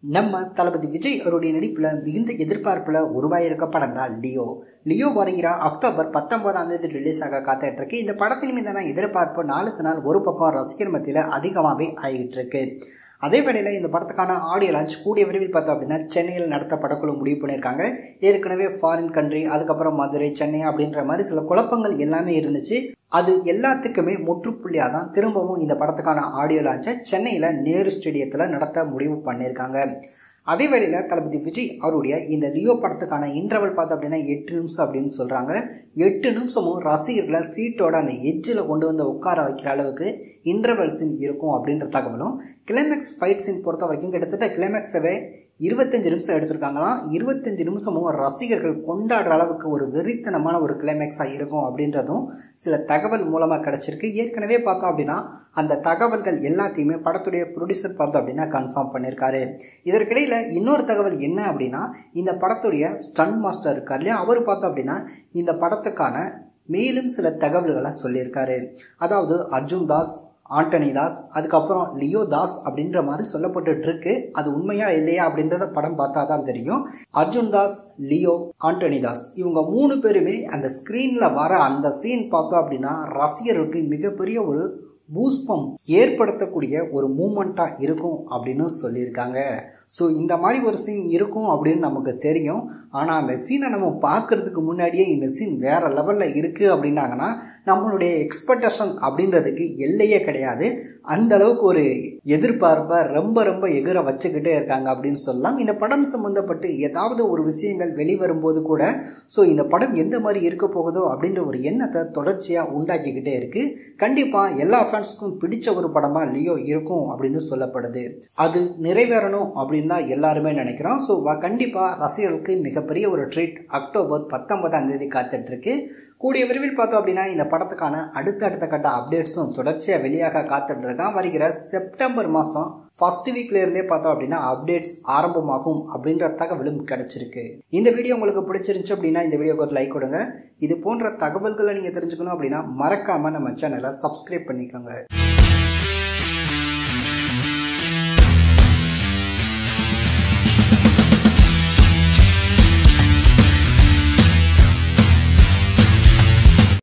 நம்ம தளபதி விஜய் அவருடைய நடிப்பில் மிகுந்த எதிர்பார்ப்பில் உருவாயிருக்க படம் தான் லியோ லியோ வருகிற அக்டோபர் பத்தொன்பதாம் தேதி ரிலீஸ் ஆக காத்துட்டு இருக்கு இந்த படத்தின் மீதான எதிர்பார்ப்பு நாளுக்கு நாள் ஒரு பக்கம் ரசிகர் மத்தியில் அதிகமாகவே ஆகிட்டு இருக்கு அதே வேளையில் இந்த படத்துக்கான ஆடியோ லான்ச் கூடிய விரைவில் பார்த்தோம் அப்படின்னா சென்னையில் நடத்த படக்குழு முடிவு பண்ணியிருக்காங்க ஏற்கனவே ஃபாரின் கண்ட்ரி அதுக்கப்புறம் மதுரை சென்னை அப்படின்ற மாதிரி சில குழப்பங்கள் எல்லாமே இருந்துச்சு அது எல்லாத்துக்குமே முற்றுப்புள்ளியாக தான் திரும்பவும் இந்த படத்துக்கான ஆடியோ லான்ச்சை சென்னையில் நேரு ஸ்டேடியத்தில் நடத்த முடிவு பண்ணியிருக்காங்க அதே வேளையில் தளபதி விஜய் அவருடைய இந்த லியோ படத்துக்கான இன்டர்வல் பார்த்தோம் அப்படின்னா எட்டு நிமிஷம் அப்படின்னு சொல்கிறாங்க எட்டு நிமிஷமும் ரசிகர்களை சீட்டோட அந்த எட்ஜில் கொண்டு வந்து உட்கார வைக்கிற அளவுக்கு இன்டர்வல் சீன் இருக்கும் அப்படின்ற தகவலும் கிளைமேக்ஸ் ஃபைட் சீன் பொறுத்த வரைக்கும் கிட்டத்தட்ட கிளைமேக்ஸவே இருபத்தஞ்சு நிமிஷம் எடுத்திருக்காங்களாம் இருபத்தஞ்சு நிமிஷமும் ரசிகர்கள் கொண்டாடுற அளவுக்கு ஒரு வெறித்தனமான ஒரு கிளைமேக்ஸாக இருக்கும் அப்படின்றதும் சில தகவல் மூலமாக கிடச்சிருக்கு ஏற்கனவே பார்த்தோம் அப்படின்னா அந்த தகவல்கள் எல்லாத்தையுமே படத்துடைய ப்ரொடியூசர் பார்த்தோம் அப்படின்னா கன்ஃபார்ம் பண்ணியிருக்காரு இதற்கிடையில் இன்னொரு தகவல் என்ன அப்படின்னா இந்த படத்துடைய ஸ்டன் மாஸ்டர் இருக்கார் இல்லையா அவர் பார்த்தோம் அப்படின்னா இந்த படத்துக்கான மேலும் சில தகவல்களை சொல்லியிருக்காரு அதாவது அர்ஜுன் தாஸ் ஆண்டனி தாஸ் அதுக்கப்புறம் லியோ தாஸ் அப்படின்ற மாதிரி சொல்லப்பட்டு இருக்கு அது உண்மையா இல்லையா அப்படின்றத படம் பார்த்தா தான் தெரியும் அர்ஜுன் தாஸ் லியோ ஆண்டனி தாஸ் இவங்க மூணு பேருமே அந்த ஸ்க்ரீனில் வர அந்த சீன் பார்த்தோம் அப்படின்னா ரசிகர்களுக்கு மிகப்பெரிய ஒரு பூஸ்பம் ஏற்படுத்தக்கூடிய ஒரு மூமெண்ட்டாக இருக்கும் அப்படின்னு சொல்லியிருக்காங்க ஸோ இந்த மாதிரி ஒரு சீன் இருக்கும் அப்படின்னு நமக்கு தெரியும் ஆனால் அந்த சீனை நம்ம பார்க்குறதுக்கு முன்னாடியே இந்த சீன் வேறு லெவலில் இருக்குது அப்படின்னாங்கன்னா நம்மளுடைய எக்ஸ்பெக்டேஷன் அப்படின்றதுக்கு எல்லையே கிடையாது அந்த அளவுக்கு ஒரு எதிர்பார்ப்பை ரொம்ப ரொம்ப எகிர வச்சுக்கிட்டே இருக்காங்க அப்படின்னு சொல்லலாம் இந்த படம் சம்மந்தப்பட்டு ஏதாவது ஒரு விஷயங்கள் வெளிவரும்போது கூட ஸோ இந்த படம் எந்த மாதிரி இருக்க போகுதோ அப்படின்ற ஒரு எண்ணத்தை தொடர்ச்சியாக உண்டாக்கிக்கிட்டே இருக்குது கண்டிப்பாக எல்லா ஃபேன்ஸ்க்கும் பிடிச்ச ஒரு படமாக லியோ இருக்கும் அப்படின்னு சொல்லப்படுது அது நிறைவேறணும் அப்படின்னு தான் எல்லாருமே நினைக்கிறோம் ஸோ கண்டிப்பாக ரசிகர்களுக்கு மிகப்பெரிய ஒரு ட்ரீட் அக்டோபர் பத்தொன்பதாம் தேதி காத்துட்ருக்கு கூடிய விரைவில் பார்த்தோம் அப்படின்னா இந்த படத்துக்கான அடுத்த அடுத்த கட்ட அப்டேட்ஸும் தொடர்ச்சியாக வெளியாக காத்துட்டு இருக்கான் வருகிற செப்டம்பர் மாதம் ஃபர்ஸ்ட் வீக்ல இருந்தே பார்த்தோம் அப்படின்னா அப்டேட்ஸ் ஆரம்பமாகும் அப்படின்ற தகவலும் கிடைச்சிருக்கு இந்த வீடியோ உங்களுக்கு பிடிச்சிருந்துச்சு அப்படின்னா இந்த வீடியோக்கு ஒரு லைக் கொடுங்க இது போன்ற தகவல்களை நீங்கள் தெரிஞ்சுக்கணும் அப்படின்னா மறக்காம நம்ம சேனலை சப்ஸ்கிரைப் பண்ணிக்கோங்க